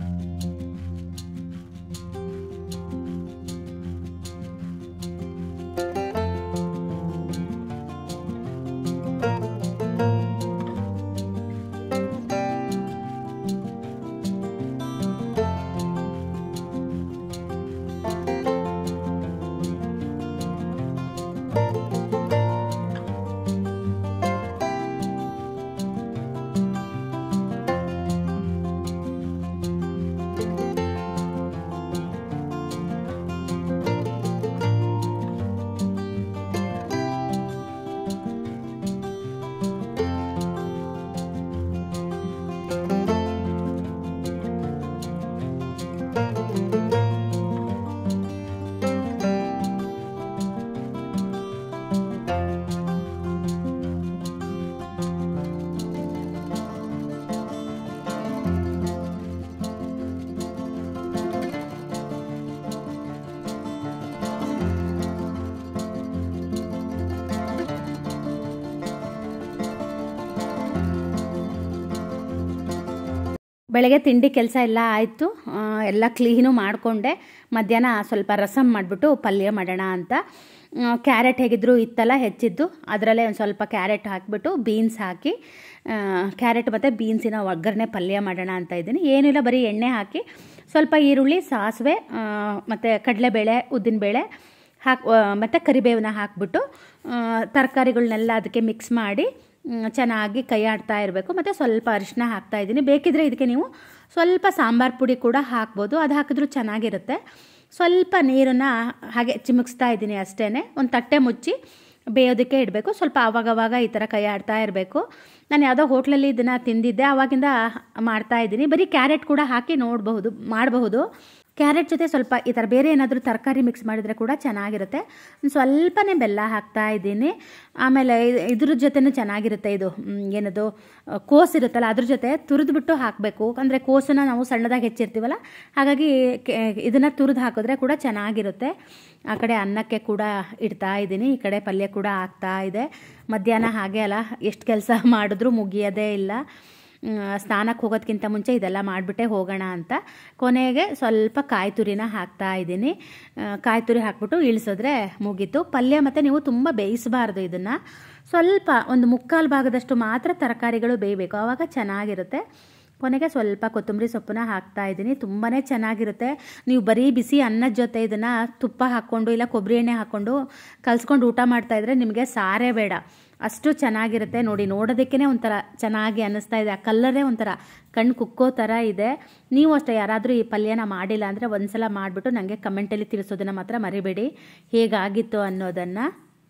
ಬೆಳಗ್ಗೆ ತಿಂಡಿ ಕೆಲಸ ಎಲ್ಲ ಆಯಿತು ಎಲ್ಲ ಕ್ಲೀನು ಮಾಡಿಕೊಂಡೆ ಮಧ್ಯಾಹ್ನ ಸ್ವಲ್ಪ ರಸಮ್ ಮಾಡಿಬಿಟ್ಟು ಪಲ್ಯ ಮಾಡೋಣ ಅಂತ ಕ್ಯಾರೆಟ್ ಹೇಗಿದ್ರು ಇತ್ತಲ್ಲ ಹೆಚ್ಚಿದ್ದು ಅದರಲ್ಲೇ ಒಂದು ಸ್ವಲ್ಪ ಕ್ಯಾರೆಟ್ ಹಾಕಿಬಿಟ್ಟು ಬೀನ್ಸ್ ಹಾಕಿ ಕ್ಯಾರೆಟ್ ಮತ್ತು ಬೀನ್ಸಿನ ಒಗ್ಗರಣೆ ಪಲ್ಯ ಮಾಡೋಣ ಅಂತ ಇದ್ದೀನಿ ಏನಿಲ್ಲ ಬರೀ ಎಣ್ಣೆ ಹಾಕಿ ಸ್ವಲ್ಪ ಈರುಳ್ಳಿ ಸಾಸಿವೆ ಮತ್ತು ಕಡಲೆಬೇಳೆ ಉದ್ದಿನಬೇಳೆ ಹಾಕಿ ಮತ್ತು ಕರಿಬೇವನ್ನ ಹಾಕಿಬಿಟ್ಟು ತರಕಾರಿಗಳನ್ನೆಲ್ಲ ಅದಕ್ಕೆ ಮಿಕ್ಸ್ ಮಾಡಿ ಮ್, ಚೆನ್ನಾಗಿ ಕೈ ಆಡ್ತಾ ಇರಬೇಕು ಮತ್ತು ಸ್ವಲ್ಪ ಅರಿಶಿನ ಹಾಕ್ತಾ ಇದ್ದೀನಿ ಬೇಕಿದ್ರೆ ಇದಕ್ಕೆ ನೀವು ಸ್ವಲ್ಪ ಸಾಂಬಾರು ಪುಡಿ ಕೂಡ ಹಾಕ್ಬೋದು ಅದು ಹಾಕಿದ್ರೂ ಚೆನ್ನಾಗಿರುತ್ತೆ ಸ್ವಲ್ಪ ನೀರನ್ನು ಹಾಗೆ ಚಿಮುಕ್ಸ್ತಾ ಇದ್ದೀನಿ ಅಷ್ಟೇ ಒಂದು ತಟ್ಟೆ ಮುಚ್ಚಿ ಬೇಯೋದಕ್ಕೆ ಇಡಬೇಕು ಸ್ವಲ್ಪ ಆವಾಗವಾಗ ಈ ಥರ ಕೈ ಆಡ್ತಾ ಇರಬೇಕು ನಾನು ಯಾವುದೋ ಹೋಟ್ಲಲ್ಲಿ ಇದನ್ನು ತಿಂದಿದ್ದೆ ಆವಾಗಿಂದ ಮಾಡ್ತಾ ಇದ್ದೀನಿ ಬರೀ ಕ್ಯಾರೆಟ್ ಕೂಡ ಹಾಕಿ ನೋಡಬಹುದು ಮಾಡಬಹುದು ಕ್ಯಾರೆಟ್ ಜೊತೆ ಸ್ವಲ್ಪ ಈ ಥರ ಬೇರೆ ಏನಾದರೂ ತರಕಾರಿ ಮಿಕ್ಸ್ ಮಾಡಿದರೆ ಕೂಡ ಚೆನ್ನಾಗಿರುತ್ತೆ ಒಂದು ಸ್ವಲ್ಪನೇ ಬೆಲ್ಲ ಹಾಕ್ತಾ ಇದ್ದೀನಿ ಆಮೇಲೆ ಇದ್- ಇದ್ರ ಜೊತೆನೂ ಚೆನ್ನಾಗಿರುತ್ತೆ ಇದು ಮ್, ಏನದು ಆ, ಕೋಸ್ ಇರುತ್ತಲ್ಲ ಅದ್ರ ಜೊತೆ ತುರಿದ್ಬಿಟ್ಟು ಹಾಕಬೇಕು ಅಂದರೆ ಕೋಸನ್ನ ನಾವು ಸಣ್ಣದಾಗಿ ಹೆಚ್ಚಿರ್ತೀವಲ್ಲ ಹಾಗಾಗಿ ಇದನ್ನು ತುರಿದು ಹಾಕಿದ್ರೆ ಕೂಡ ಚೆನ್ನಾಗಿರುತ್ತೆ ಆ ಕಡೆ ಅನ್ನಕ್ಕೆ ಕೂಡ ಇಡ್ತಾ ಇದ್ದೀನಿ ಈ ಕಡೆ ಪಲ್ಯ ಕೂಡ ಆಗ್ತಾ ಇದೆ ಮಧ್ಯಾಹ್ನ ಹಾಗೆ ಅಲ್ಲ ಎಷ್ಟು ಕೆಲಸ ಮಾಡಿದ್ರೂ ಮುಗಿಯೋದೇ ಇಲ್ಲ ಮ್, ಸ್ನಾನಕ್ಕೆ ಹೋಗೋದಕ್ಕಿಂತ ಮುಂಚೆ ಇದೆಲ್ಲ ಮಾಡಿಬಿಟ್ಟೆ ಹೋಗೋಣ ಅಂತ ಕೊನೆಗೆ ಸ್ವಲ್ಪ ಕಾಯಿ ತುರಿನ ಹಾಕ್ತಾ ಇದ್ದೀನಿ ಆ, ಕಾಯಿ ತುರಿ ಹಾಕ್ಬಿಟ್ಟು ಇಳಿಸಿದ್ರೆ ಮುಗೀತು ಪಲ್ಯ ಮತ್ತು ನೀವು ತುಂಬ ಬೇಯಿಸಬಾರ್ದು ಇದನ್ನು ಸ್ವಲ್ಪ ಒಂದು ಮುಕ್ಕಾಲು ಭಾಗದಷ್ಟು ಮಾತ್ರ ತರಕಾರಿಗಳು ಬೇಯಬೇಕು ಆವಾಗ ಚೆನ್ನಾಗಿರುತ್ತೆ ಕೊನೆಗೆ ಸ್ವಲ್ಪ ಕೊತ್ತಂಬರಿ ಸೊಪ್ಪನ್ನ ಹಾಕ್ತಾ ಇದ್ದೀನಿ ತುಂಬಾ ಚೆನ್ನಾಗಿರುತ್ತೆ ನೀವು ಬರೀ ಬಿಸಿ ಅನ್ನದ ಜೊತೆ ಇದನ್ನು ತುಪ್ಪ ಹಾಕ್ಕೊಂಡು ಇಲ್ಲ ಕೊಬ್ಬರಿ ಎಣ್ಣೆ ಹಾಕ್ಕೊಂಡು ಕಲ್ಸ್ಕೊಂಡು ಊಟ ಮಾಡ್ತಾ ಇದ್ರೆ ನಿಮಗೆ ಸಾರೇ ಬೇಡ ಅಷ್ಟು ಚೆನ್ನಾಗಿರುತ್ತೆ ನೋಡಿ ನೋಡೋದಕ್ಕೇ ಒಂಥರ ಚೆನ್ನಾಗಿ ಅನ್ನಿಸ್ತಾ ಇದೆ ಆ ಕಲ್ಲರೇ ಒಂಥರ ಕಣ್ಣು ಕುಕ್ಕೋ ಥರ ಇದೆ ನೀವು ಅಷ್ಟೇ ಯಾರಾದರೂ ಈ ಪಲ್ಯನ ಮಾಡಿಲ್ಲ ಅಂದರೆ ಒಂದ್ಸಲ ಮಾಡಿಬಿಟ್ಟು ನನಗೆ ಕಮೆಂಟಲ್ಲಿ ತಿಳಿಸೋದನ್ನು ಮಾತ್ರ ಮರಿಬೇಡಿ ಹೇಗಾಗಿತ್ತು ಅನ್ನೋದನ್ನು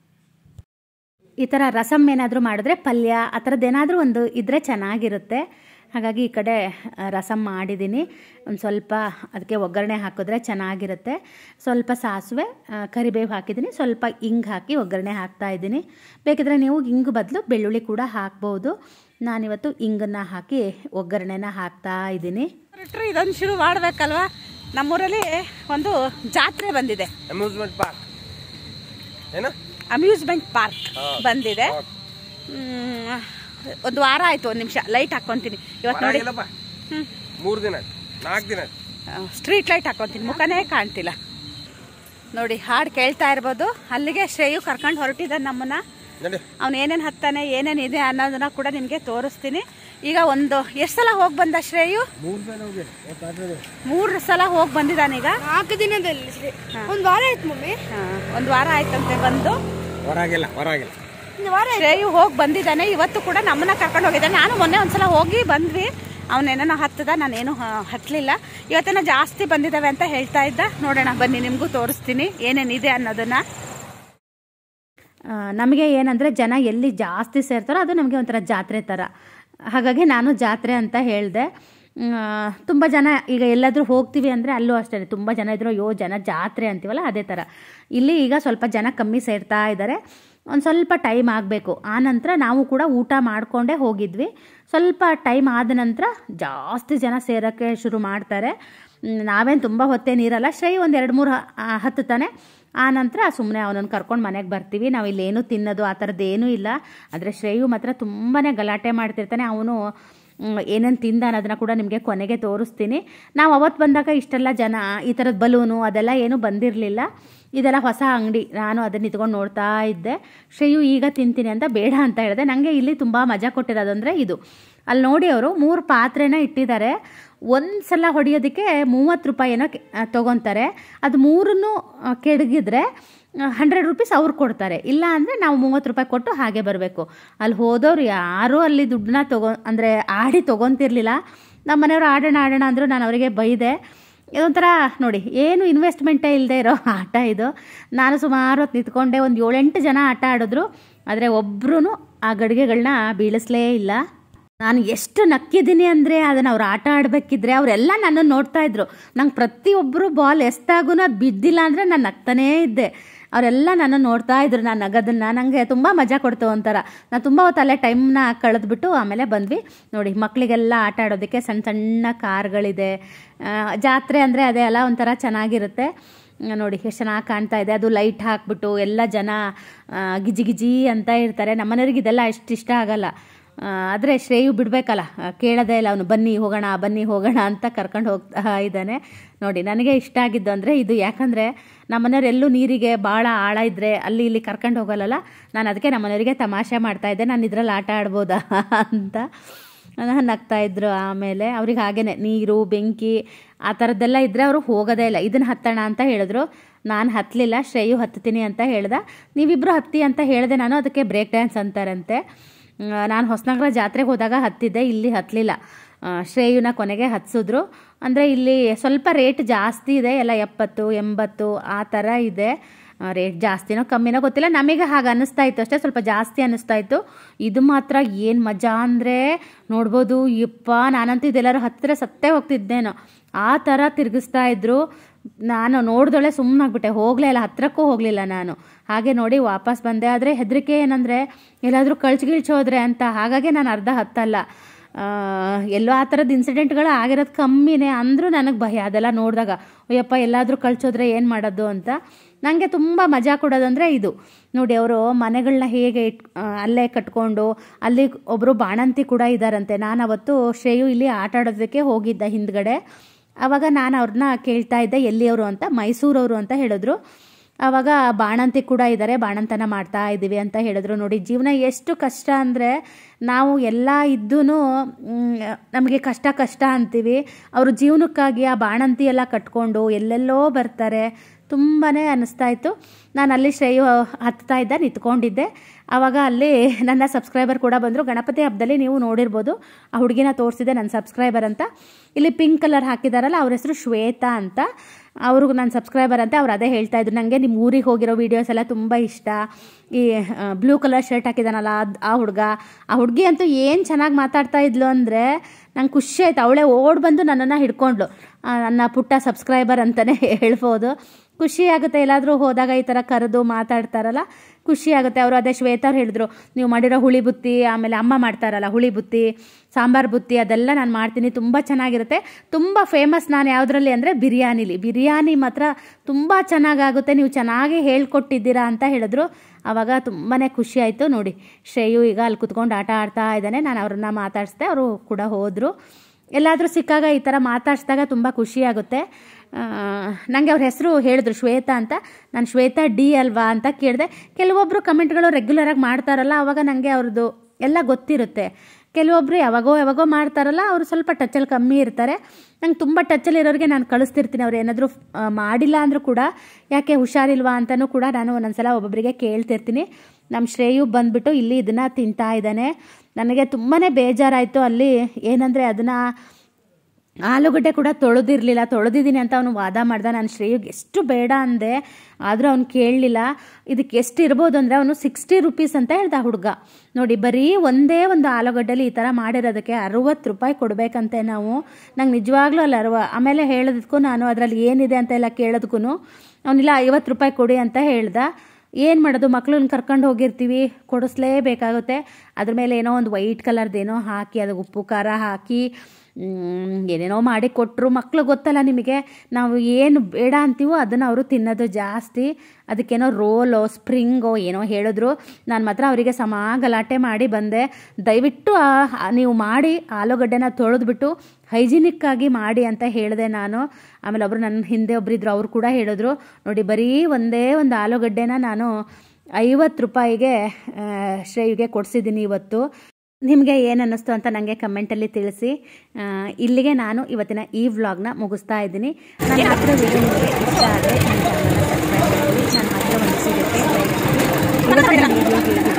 ಈ ಥರ ರಸಮ್ ಏನಾದರೂ ಮಾಡಿದ್ರೆ ಪಲ್ಯ ಆ ಥರದ್ದು ಏನಾದರೂ ಒಂದು ಇದ್ದರೆ ಚೆನ್ನಾಗಿರುತ್ತೆ ಹಾಗಾಗಿ ಈ ಕಡೆ ಆ, ರಸಮ್ ಮಾಡಿದ್ದೀನಿ ಒಂದು ಸ್ವಲ್ಪ ಅದಕ್ಕೆ ಒಗ್ಗರಣೆ ಹಾಕಿದ್ರೆ ಚೆನ್ನಾಗಿರುತ್ತೆ ಸ್ವಲ್ಪ ಸಾಸಿವೆ ಆ, ಕರಿಬೇವು ಹಾಕಿದ್ದೀನಿ ಸ್ವಲ್ಪ ಇಂಗು ಹಾಕಿ ಒಗ್ಗರಣೆ ಹಾಕ್ತಾ ಇದ್ದೀನಿ ಬೇಕಿದ್ರೆ ನೀವು ಇಂಗು ಬದಲು ಬೆಳ್ಳುಳ್ಳಿ ಕೂಡ ಹಾಕ್ಬೋದು ನಾನಿವತ್ತು ಇಂಗನ್ನು ಹಾಕಿ ಒಗ್ಗರಣೆನ ಹಾಕ್ತಾ ಇದ್ದೀನಿ ಹೊರಟ್ರು ಇದೊಂದು ಶುರು ಮಾಡಬೇಕಲ್ವಾ ನಮ್ಮೂರಲ್ಲಿ ಒಂದು ಜಾತ್ರೆ ಬಂದಿದೆ ಅಮ್ಯೂಸ್ಮೆಂಟ್ ಪಾರ್ಕ್ ಏನು ಅಮ್ಯೂಸ್ಮೆಂಟ್ ಪಾರ್ಕ್ ಬಂದಿದೆ ಹ್ಮ್, ಒಂದು ವಾರ ಆಯ್ತು ಒಂದು ನಿಮಿಷ ಲೈಟ್ ಹಾಕ್ಕೊಂತೀನಿ ಇವತ್ತು ನೋಡಿ ಆಗಿಲ್ಲಪ್ಪ ಮೂರು ದಿನ ನಾಲ್ಕು ದಿನ ಸ್ಟ್ರೀಟ್ ಲೈಟ್ ಹಾಕ್ಕೊಂತೀನಿ ಮುಖನೇ ಕಾಣ್ತಿಲ್ಲ ನೋಡಿ ಹಾಡು ಕೇಳ್ತಾ ಇರ್ಬೋದು ಅಲ್ಲಿಗೆ ಶ್ರೇಯು ಕರ್ಕೊಂಡು ಹೊರಟಿದ್ದಾನೆ ನಮ್ಮನ್ನ ನಡಿ ಅವ್ನು ಏನೇನು ಹತ್ತಾನೆ ಏನೇನು ಇದೆ ಅನ್ನೋದನ್ನ ಕೂಡ ನಿಮಗೆ ತೋರಿಸ್ತೀನಿ ಈಗ ಒಂದು ಎಷ್ಟು ಸಲ ಹೋಗಿ ಬಂದ ಶ್ರೇಯು ಮೂರು ದಿನ ಹೋಗಿ ಮೂರು ಸಲ ಹೋಗಿ ಬಂದಿದ್ದಾನೆ ಈಗ ನಾಲ್ಕು ದಿನದಲ್ಲಿ ಶ್ರೀ- ಒಂದ್ ವಾರ ಆಯ್ತು ಮಮ್ಮಿ ಒಂದು ವಾರ ಆಯ್ತಂತೆ ಬಂದು ಹೊರಾಗಿಲ್ಲ ಹೊರಾಗಿಲ್ಲ ಒಂದು ವಾರ ಶ್ರೇಯು ಹೋಗಿ ಬಂದಿದ್ದಾನೆ ಇವತ್ತು ಕೂಡ ನಮ್ಮನ್ನ ಕರ್ಕೊಂಡು ಹೋಗಿದ್ದಾನೆ ನಾನು ಮೊನ್ನೆ ಒಂದ್ಸಲ ಹೋಗಿ ಬಂದ್ವಿ ಅವನೇನೋ ಹತ್ತದ ನಾನೇನು ಹ- ಹತ್ತಲಿಲ್ಲ ಇವತ್ತೇನೋ ಜಾಸ್ತಿ ಬಂದಿದ್ದಾವೆ ಅಂತ ಹೇಳ್ತಾ ಇದ್ದ ನೋಡೋಣ ಬನ್ನಿ ನಿಮಗೂ ತೋರಿಸ್ತೀನಿ ಏನೇನಿದೆ ಅನ್ನೋದನ್ನ ಆ, ನಮಗೆ ಏನಂದರೆ ಜನ ಎಲ್ಲಿ ಜಾಸ್ತಿ ಸೇರ್ತಾರೋ ಅದು ನಮಗೆ ಒಂಥರ ಜಾತ್ರೆ ಥರ ಹಾಗಾಗಿ ನಾನು ಜಾತ್ರೆ ಅಂತ ಹೇಳಿದೆ ತುಂಬ ಜನ ಈಗ ಎಲ್ಲಾದರೂ ಹೋಗ್ತೀವಿ ಅಂದರೆ ಅಲ್ಲೂ ಅಷ್ಟೇ ತುಂಬ ಜನ ಇದ್ರು ಅಯ್ಯೋ ಜನ ಜಾತ್ರೆ ಅಂತೀವಲ್ಲ ಅದೇ ಥರ ಇಲ್ಲಿ ಈಗ ಸ್ವಲ್ಪ ಜನ ಕಮ್ಮಿ ಸೇರ್ತಾ ಇದ್ದಾರೆ ಒಂದು ಸ್ವಲ್ಪ ಟೈಮ್ ಆಗಬೇಕು ಆ ನಂತರ ನಾವು ಕೂಡ ಊಟ ಮಾಡಿಕೊಂಡೇ ಹೋಗಿದ್ವಿ ಸ್ವಲ್ಪ ಟೈಮ್ ಆದ ನಂತರ ಜಾಸ್ತಿ ಜನ ಸೇರೋಕ್ಕೆ ಶುರು ಮಾಡ್ತಾರೆ ಮ್, ನಾವೇನು ತುಂಬ ಹೊತ್ತೇ ನೀರಲ್ಲ ಶ್ರೈ ಒಂದು ಎರಡು ಮೂರು ಹತ್ತುತ್ತಾನೆ ಆ ನಂತರ ಸುಮ್ಮನೆ ಅವನನ್ನು ಕರ್ಕೊಂಡು ಮನೆಗೆ ಬರ್ತೀವಿ ನಾವು ಇಲ್ಲೇನು ತಿನ್ನೋದು ಆ ಥರದ್ದು ಏನೂ ಇಲ್ಲ ಆದರೆ ಶ್ರೇಯು ಮಾತ್ರ ತುಂಬಾ ಗಲಾಟೆ ಮಾಡ್ತಿರ್ತಾನೆ ಅವನು ಏನೇನು ತಿಂದ ಅನ್ನೋದನ್ನ ಕೂಡ ನಿಮಗೆ ಕೊನೆಗೆ ತೋರಿಸ್ತೀನಿ ನಾವು ಅವತ್ತು ಬಂದಾಗ ಇಷ್ಟೆಲ್ಲ ಜನ ಈ ಥರದ ಬಲೂನು ಅದೆಲ್ಲ ಏನೂ ಬಂದಿರಲಿಲ್ಲ ಇದೆಲ್ಲ ಹೊಸ ಅಂಗಡಿ ನಾನು ಅದನ್ನ ಇಟ್ಕೊಂಡು ನೋಡ್ತಾ ಇದ್ದೆ ಶ್ರೇಯು ಈಗ ತಿಂತೀನಿ ಅಂತ ಬೇಡ ಅಂತ ಹೇಳಿದೆ ನನಗೆ ಇಲ್ಲಿ ತುಂಬ ಮಜಾ ಕೊಟ್ಟಿರೋದಂದರೆ ಇದು ಅಲ್ಲಿ ನೋಡಿ ಅವರು ಮೂರು ಪಾತ್ರೆನ ಇಟ್ಟಿದ್ದಾರೆ ಒಂದು ಸಲ ಹೊಡೆಯೋದಕ್ಕೆ ಮೂವತ್ತು ರೂಪಾಯಿ ಏನೋ ಕೆ- ಆ, ತೊಗೊತಾರೆ ಅದು ಮೂರನ್ನು ಆ, ಕೆಡಗಿದ್ರೆ ಹಂಡ್ರೆಡ್ ರುಪೀಸ್ ಅವ್ರು ಕೊಡ್ತಾರೆ ಇಲ್ಲ ಅಂದರೆ ನಾವು ಮೂವತ್ತು ರೂಪಾಯಿ ಕೊಟ್ಟು ಹಾಗೆ ಬರಬೇಕು ಅಲ್ಲಿ ಹೋದವ್ರು ಯಾರೂ ಅಲ್ಲಿ ದುಡ್ಡನ್ನ ತಗೊ ಅಂದರೆ ಆಡಿ ತೊಗೊತಿರ್ಲಿಲ್ಲ ನಮ್ಮ ಮನೆಯವರು ಆಡೋಣ ಆಡೋಣ ಅಂದರು ನಾನು ಅವರಿಗೆ ಬೈದೆ ಇದೊಂಥರ ನೋಡಿ ಏನು ಇನ್ವೆಸ್ಟ್ಮೆಂಟೇ ಇಲ್ಲದೆ ಇರೋ ಆಟ ಇದು ನಾನು ಸುಮಾರು ಹೊತ್ತು ನಿಂತ್ಕೊಂಡೆ ಒಂದು ಏಳೆಂಟು ಜನ ಆಟ ಆಡಿದ್ರು ಆದರೆ ಒಬ್ಬರೂ ಆ ಗಡಿಗೆಗಳನ್ನ ಬೀಳಿಸ್ಲೇ ಇಲ್ಲ ನಾನು ಎಷ್ಟು ನಕ್ಕಿದ್ದೀನಿ ಅಂದರೆ ಅದನ್ನು ಅವ್ರು ಆಟ ಆಡಬೇಕಿದ್ರೆ ಅವರೆಲ್ಲ ನನ್ನನ್ನು ನೋಡ್ತಾ ಇದ್ರು ನಂಗೆ ಪ್ರತಿಯೊಬ್ಬರು ಬಾಲ್ ಎಸ್ತಾಗೂ ಅದು ಬಿದ್ದಿಲ್ಲ ಅಂದರೆ ನಾನು ನಗ್ತಾನೇ ಇದ್ದೆ ಅವರೆಲ್ಲ ನನ್ನನ್ನು ನೋಡ್ತಾ ಇದ್ರು ನಾನು ನಗೋದನ್ನು ನನಗೆ ತುಂಬ ಮಜಾ ಕೊಡ್ತು ಒಂಥರ ನಾನು ತುಂಬ ಹೊತ್ತು ಅಲ್ಲೇ ಟೈಮ್ನ ಕಳೆದ್ಬಿಟ್ಟು ಆಮೇಲೆ ಬಂದ್ವಿ ನೋಡಿ ಮಕ್ಕಳಿಗೆಲ್ಲ ಆಟ ಆಡೋದಕ್ಕೆ ಸಣ್ಣ ಸಣ್ಣ ಕಾರ್ಗಳಿದೆ ಆ, ಜಾತ್ರೆ ಅಂದರೆ ಅದೇ ಅಲ್ಲ ಒಂಥರ ಚೆನ್ನಾಗಿರುತ್ತೆ ಆ, ನೋಡಿ ಎಷ್ಟು ಚೆನ್ನಾಗಿ ಕಾಣ್ತಾ ಇದೆ ಅದು ಲೈಟ್ ಹಾಕ್ಬಿಟ್ಟು ಎಲ್ಲ ಜನ ಆ, ಗಿಜಿ ಗಿಜಿ ಅಂತ ಇರ್ತಾರೆ ನಮ್ಮನೆಯವ್ರಿಗೆ ಇದೆಲ್ಲ ಅಷ್ಟು ಇಷ್ಟ ಆಗಲ್ಲ ಆದರೆ ಶ್ರೇಯು ಬಿಡಬೇಕಲ್ಲ ಕೇಳೋದೇ ಇಲ್ಲ ಅವನು ಬನ್ನಿ ಹೋಗೋಣ ಬನ್ನಿ ಹೋಗೋಣ ಅಂತ ಕರ್ಕೊಂಡು ಹೋಗ್ತಾ ಇದ್ದಾನೆ ನೋಡಿ ನನಗೆ ಇಷ್ಟ ಆಗಿದ್ದು ಅಂದರೆ ಇದು ಯಾಕಂದರೆ ನಮ್ಮನೆಯವ್ರು ಎಲ್ಲೂ ನೀರಿಗೆ ಭಾಳ ಆಳ ಇದ್ದರೆ ಅಲ್ಲಿ ಇಲ್ಲಿ ಕರ್ಕೊಂಡು ಹೋಗಲ್ಲಲ್ಲ ನಾನು ಅದಕ್ಕೆ ನಮ್ಮನೆಯವರಿಗೆ ತಮಾಷೆ ಮಾಡ್ತಾ ಇದ್ದೆ ನಾನು ಇದರಲ್ಲಿ ಆಟ ಆಡ್ಬೋದಾ ಅಂತ ನಾನು ನಗ್ತಾ ಇದ್ರು ಆಮೇಲೆ ಅವ್ರಿಗೆ ಹಾಗೇನೆ ನೀರು ಬೆಂಕಿ ಆ ಥರದ್ದೆಲ್ಲ ಇದ್ದರೆ ಅವರು ಹೋಗೋದೇ ಇಲ್ಲ ಇದನ್ನು ಹತ್ತೋಣ ಅಂತ ಹೇಳಿದ್ರು ನಾನು ಹತ್ತಲಿಲ್ಲ ಶ್ರೇಯು ಹತ್ತೀನಿ ಅಂತ ಹೇಳ್ದ ನೀವಿಬ್ಬರು ಹತ್ತಿ ಅಂತ ಹೇಳಿದೆ ನಾನು ಅದಕ್ಕೆ ಬ್ರೇಕ್ ಡ್ಯಾನ್ಸ್ ಅಂತಾರಂತೆ ನಾನು ಹೊಸನಗರ ಜಾತ್ರೆಗೆ ಹೋದಾಗ ಹತ್ತಿದ್ದೆ ಇಲ್ಲಿ ಹತ್ತಲಿಲ್ಲ ಶ್ರೇಯುನ ಕೊನೆಗೆ ಹತ್ಸಿದ್ರು ಅಂದರೆ ಇಲ್ಲಿ ಸ್ವಲ್ಪ ರೇಟ್ ಜಾಸ್ತಿ ಇದೆ ಎಲ್ಲ ಎಪ್ಪತ್ತು ಎಂಬತ್ತು ಆ ಥರ ಇದೆ ರೇಟ್ ಜಾಸ್ತಿನೋ ಕಮ್ಮಿನೋ ಗೊತ್ತಿಲ್ಲ ನಮಗೆ ಹಾಗೆ ಅನ್ನಿಸ್ತಾ ಇತ್ತು ಅಷ್ಟೇ ಸ್ವಲ್ಪ ಜಾಸ್ತಿ ಅನ್ನಿಸ್ತಾ ಇತ್ತು ಇದು ಮಾತ್ರ ಏನು ಮಜಾ ಅಂದರೆ ನೋಡ್ಬೋದು ಯಪ್ಪ ನಾನಂತೂ ಇದೆಲ್ಲರೂ ಹತ್ತಿರ ಸತ್ತೇ ಹೋಗ್ತಿದ್ದೇನೋ ಆ ಥರ ತಿರುಗಿಸ್ತಾ ಇದ್ರು ನಾನು ನೋಡ್ದೊಳೆ ಸುಮ್ಮನಾಗ್ಬಿಟ್ಟೆ ಹೋಗಲೇ ಇಲ್ಲ ಹತ್ರಕ್ಕೂ ಹೋಗಲಿಲ್ಲ ನಾನು ಹಾಗೆ ನೋಡಿ ವಾಪಸ್ ಬಂದೆ ಆದರೆ ಹೆದರಿಕೆ ಏನಂದರೆ ಎಲ್ಲಾದರೂ ಕಳ್ಚಿ ಗಿಳ್ಚೋದ್ರೆ ಅಂತ ಹಾಗಾಗಿ ನಾನು ಅರ್ಧ ಹತ್ತಲ್ಲ ಆ, ಎಲ್ಲೋ ಆ ಥರದ್ದು ಇನ್ಸಿಡೆಂಟ್ಗಳು ಆಗಿರೋದು ಕಮ್ಮಿನೇ ಅಂದರೂ ನನಗೆ ಭಯ ಅದೆಲ್ಲ ನೋಡಿದಾಗ ಅಯ್ಯಪ್ಪ ಎಲ್ಲಾದರೂ ಕಳ್ಚೋದ್ರೆ ಏನು ಮಾಡೋದು ಅಂತ ನನಗೆ ತುಂಬ ಮಜಾ ಕೊಡೋದಂದರೆ ಇದು ನೋಡಿ ಅವರು ಮನೆಗಳನ್ನ ಹೇಗೆ ಇಟ್ ಆ, ಅಲ್ಲೇ ಕಟ್ಕೊಂಡು ಅಲ್ಲಿ ಒಬ್ಬರು ಬಾಣಂತಿ ಕೂಡ ಇದ್ದಾರಂತೆ ನಾನು ಅವತ್ತು ಶ್ರೇಯು ಇಲ್ಲಿ ಆಟ ಆಡೋದಕ್ಕೆ ಹೋಗಿದ್ದ ಹಿಂದ್ಗಡೆ ಆವಾಗ ನಾನು ಅವ್ರನ್ನ ಕೇಳ್ತಾ ಇದ್ದೆ ಎಲ್ಲಿಯವರು ಅಂತ ಮೈಸೂರವರು ಅಂತ ಹೇಳಿದ್ರು ಆವಾಗ ಬಾಣಂತಿ ಕೂಡ ಇದ್ದಾರೆ ಬಾಣಂತನ ಮಾಡ್ತಾ ಇದ್ದೀವಿ ಅಂತ ಹೇಳಿದ್ರು ನೋಡಿ ಜೀವನ ಎಷ್ಟು ಕಷ್ಟ ಅಂದರೆ ನಾವು ಎಲ್ಲ ಇದ್ದೂ ನಮಗೆ ಕಷ್ಟ ಕಷ್ಟ ಅಂತೀವಿ ಅವರು ಜೀವನಕ್ಕಾಗಿ ಆ ಬಾಣಂತಿ ಎಲ್ಲ ಕಟ್ಕೊಂಡು ಎಲ್ಲೆಲ್ಲೋ ಬರ್ತಾರೆ ತುಂಬಾ ಅನ್ನಿಸ್ತಾ ಇತ್ತು ನಾನು ಅಲ್ಲಿ ಶ್ರೇಯು ಹತ್ತಾ ಇದ್ದ ನಿಂತ್ಕೊಂಡಿದ್ದೆ ಆವಾಗ ಅಲ್ಲಿ ನನ್ನ ಸಬ್ಸ್ಕ್ರೈಬರ್ ಕೂಡ ಬಂದರು ಗಣಪತಿ ಹಬ್ಬದಲ್ಲಿ ನೀವು ನೋಡಿರ್ಬೋದು ಆ ಹುಡುಗಿನ ತೋರಿಸಿದೆ ನನ್ನ ಸಬ್ಸ್ಕ್ರೈಬರ್ ಅಂತ ಇಲ್ಲಿ ಪಿಂಕ್ ಕಲರ್ ಹಾಕಿದಾರಲ್ಲ ಅವ್ರ ಹೆಸರು ಶ್ವೇತಾ ಅಂತ ಅವ್ರಿಗೂ ನನ್ನ ಸಬ್ಸ್ಕ್ರೈಬರ್ ಅಂತ ಅವ್ರು ಅದೇ ಹೇಳ್ತಾ ಇದ್ರು ನನಗೆ ನಿಮ್ಮ ಊರಿಗೆ ಹೋಗಿರೋ ವೀಡಿಯೋಸ್ ಎಲ್ಲ ತುಂಬ ಇಷ್ಟ ಈ ಬ್ಲೂ ಕಲರ್ ಶರ್ಟ್ ಹಾಕಿದಾನಲ್ಲ ಅದು ಆ ಹುಡುಗ ಆ ಹುಡುಗಿ ಅಂತೂ ಏನು ಚೆನ್ನಾಗಿ ಮಾತಾಡ್ತಾ ಇದ್ಲು ಅಂದರೆ ನಂಗೆ ಖುಷಿ ಆಯ್ತು ಅವಳೇ ಓಡ್ ಬಂದು ನನ್ನನ್ನು ಹಿಡ್ಕೊಂಡ್ಲು ಆ, ನನ್ನ ಪುಟ್ಟ ಸಬ್ಸ್ಕ್ರೈಬರ್ ಅಂತಲೇ ಹೇಳ್ಬೋದು ಖುಷಿ ಆಗುತ್ತೆ ಎಲ್ಲಾದರೂ ಹೋದಾಗ ಈ ಥರ ಕರೆದು ಮಾತಾಡ್ತಾರಲ್ಲ ಖುಷಿ ಆಗುತ್ತೆ ಅವರು ಅದೇ ಶ್ವೇತಾರ್ ಹೇಳಿದ್ರು ನೀವು ಮಾಡಿರೋ ಹುಳಿ ಬುತ್ತಿ ಆಮೇಲೆ ಅಮ್ಮ ಮಾಡ್ತಾರಲ್ಲ ಹುಳಿ ಬುತ್ತಿ ಸಾಂಬಾರ್ ಬುತ್ತಿ ಅದೆಲ್ಲ ನಾನು ಮಾಡ್ತೀನಿ ತುಂಬ ಚೆನ್ನಾಗಿರುತ್ತೆ ತುಂಬ ಫೇಮಸ್ ನಾನು ಯಾವುದರಲ್ಲಿ ಅಂದರೆ ಬಿರಿಯಾನಿಲಿ ಬಿರಿಯಾನಿ ಮಾತ್ರ ತುಂಬ ಚೆನ್ನಾಗಾಗುತ್ತೆ ನೀವು ಚೆನ್ನಾಗಿ ಹೇಳ್ಕೊಟ್ಟಿದ್ದೀರಾ ಅಂತ ಹೇಳಿದ್ರು ಆವಾಗ ತುಂಬಾ ಖುಷಿ ಆಯಿತು ನೋಡಿ ಶ್ರೇಯು ಈಗ ಅಲ್ಲಿ ಕುತ್ಕೊಂಡು ಆಟ ಆಡ್ತಾ ಇದ್ದಾನೆ ನಾನು ಅವ್ರನ್ನ ಮಾತಾಡಿಸ್ದೆ ಅವರು ಕೂಡ ಹೋದರು ಎಲ್ಲಾದರೂ ಸಿಕ್ಕಾಗ ಈ ಥರ ಮಾತಾಡಿಸಿದಾಗ ತುಂಬ ಖುಷಿಯಾಗುತ್ತೆ ನನಗೆ ಅವ್ರ ಹೆಸರು ಹೇಳಿದ್ರು ಶ್ವೇತಾ ಅಂತ ನಾನು ಶ್ವೇತಾ ಡಿ ಅಲ್ವಾ ಅಂತ ಕೇಳಿದೆ ಕೆಲವೊಬ್ಬರು ಕಮೆಂಟ್ಗಳು ರೆಗ್ಯುಲರಾಗಿ ಮಾಡ್ತಾರಲ್ಲ ಆವಾಗ ನನಗೆ ಅವ್ರದ್ದು ಎಲ್ಲ ಗೊತ್ತಿರುತ್ತೆ ಕೆಲವೊಬ್ಬರು ಯಾವಾಗೋ ಯಾವಾಗೋ ಮಾಡ್ತಾರಲ್ಲ ಅವರು ಸ್ವಲ್ಪ ಟಚ್ಚಲ್ಲಿ ಕಮ್ಮಿ ಇರ್ತಾರೆ ನಂಗೆ ತುಂಬ ಟಚ್ಚಲ್ಲಿ ಇರೋರಿಗೆ ನಾನು ಕಳಿಸ್ತಿರ್ತೀನಿ ಅವ್ರು ಏನಾದರೂ ಮಾಡಿಲ್ಲ ಅಂದರೂ ಕೂಡ ಯಾಕೆ ಹುಷಾರಿಲ್ವಾ ಅಂತಲೂ ಕೂಡ ನಾನು ಒಂದೊಂದ್ಸಲ ಒಬ್ಬೊಬ್ಬರಿಗೆ ಕೇಳ್ತಿರ್ತೀನಿ ನಮ್ಮ ಶ್ರೇಯು ಬಂದ್ಬಿಟ್ಟು ಇಲ್ಲಿ ಇದನ್ನು ತಿಂತಾ ಇದ್ದಾನೆ ನನಗೆ ತುಂಬಾ ಬೇಜಾರಾಯಿತು ಅಲ್ಲಿ ಏನಂದರೆ ಅದನ್ನು ಆಲೂಗಡ್ಡೆ ಕೂಡ ತೊಳೆದಿರಲಿಲ್ಲ ತೊಳೆದಿದ್ದೀನಿ ಅಂತ ಅವನು ವಾದ ಮಾಡ್ದ ನಾನು ಶ್ರೇಯುಗೆ ಎಷ್ಟು ಬೇಡ ಅಂದೆ ಆದರೂ ಅವ್ನು ಕೇಳಲಿಲ್ಲ ಇದಕ್ಕೆ ಎಷ್ಟು ಇರ್ಬೋದು ಅಂದರೆ ಅವನು ಸಿಕ್ಸ್ಟಿ ರುಪೀಸ್ ಅಂತ ಹೇಳ್ದ ಹುಡುಗ ನೋಡಿ ಬರೀ ಒಂದೇ ಒಂದು ಆಲೂಗಡ್ಡೆಲಿ ಈ ಥರ ಮಾಡಿರೋದಕ್ಕೆ ಅರುವತ್ತು ರೂಪಾಯಿ ಕೊಡಬೇಕಂತೆ ನಾವು ನಂಗೆ ನಿಜವಾಗ್ಲೂ ಅಲ್ಲಿ ಅರುವ ಆಮೇಲೆ ಹೇಳೋದಕ್ಕೂ ನಾನು ಅದರಲ್ಲಿ ಏನಿದೆ ಅಂತ ಎಲ್ಲ ಕೇಳೋದಕ್ಕೂ ಅವನಿಲ್ಲ ಐವತ್ತು ರೂಪಾಯಿ ಕೊಡಿ ಅಂತ ಹೇಳ್ದ ಏನು ಮಾಡೋದು ಮಕ್ಳನ್ನ ಕರ್ಕೊಂಡು ಹೋಗಿರ್ತೀವಿ ಕೊಡಿಸ್ಲೇಬೇಕಾಗುತ್ತೆ ಅದ್ರ ಮೇಲೆ ಏನೋ ಒಂದು ವೈಟ್ ಕಲರ್ದೇನೋ ಹಾಕಿ ಅದಕ್ಕೆ ಉಪ್ಪು ಖಾರ ಹಾಕಿ ಮ್, ಏನೇನೋ ಮಾಡಿ ಕೊಟ್ಟರು ಮಕ್ಳು ಗೊತ್ತಲ್ಲ ನಿಮಗೆ ನಾವು ಏನು ಬೇಡ ಅಂತೀವೋ ಅದನ್ನು ಅವರು ತಿನ್ನೋದು ಜಾಸ್ತಿ ಅದಕ್ಕೇನೋ ರೋಲೋ ಸ್ಪ್ರಿಂಗೋ ಏನೋ ಹೇಳಿದ್ರು ನಾನು ಮಾತ್ರ ಅವರಿಗೆ ಸಮ ಗಲಾಟೆ ಮಾಡಿ ಬಂದೆ ದಯವಿಟ್ಟು ಆ- ಆ- ನೀವು ಮಾಡಿ ಆಲೂಗಡ್ಡೆನ ತೊಳೆದ್ಬಿಟ್ಟು ಹೈಜಿನಿಕ್ ಆಗಿ ಮಾಡಿ ಅಂತ ಹೇಳಿದೆ ನಾನು ಆಮೇಲೆ ಒಬ್ರು ನನ್ನ ಹಿಂದೆ ಒಬ್ರಿದ್ರು ಅವ್ರು ಕೂಡ ಹೇಳಿದ್ರು ನೋಡಿ ಬರೀ ಒಂದೇ ಒಂದು ಆಲೂಗಡ್ಡೆನ ನಾನು ಐವತ್ತು ರೂಪಾಯಿಗೆ ಆ, ಶ್ರೇಯುಗೆ ಕೊಡಿಸಿದ್ದೀನಿ ಇವತ್ತು ನಿಮಗೆ ಏನು ಅನ್ನಿಸ್ತು ಅಂತ ನನಗೆ ಕಮೆಂಟಲ್ಲಿ ತಿಳಿಸಿ ಆ, ಇಲ್ಲಿಗೆ ನಾನು ಇವತ್ತಿನ ಈ ವ್ಲಾಗ್ನ ಮುಗಿಸ್ತಾ ಇದ್ದೀನಿ ನನ್ನ ಹತ್ರ ವಿಡಿಯೋ ನಿಮಗೆ ಇಷ್ಟ ಆದರೆ ನನ್ನ ಚಾನಲ್ನ ಸಬ್ಸ್ಕ್ರೈಬ್ ಮಾಡಿ ನಾನು ಹತ್ರ ಒಂದು ಸಿಗುತ್ತೆ ಲೈಕ್ ಮಾಡಿ ಇವತ್ತಿನ ವಿಡಿಯೋ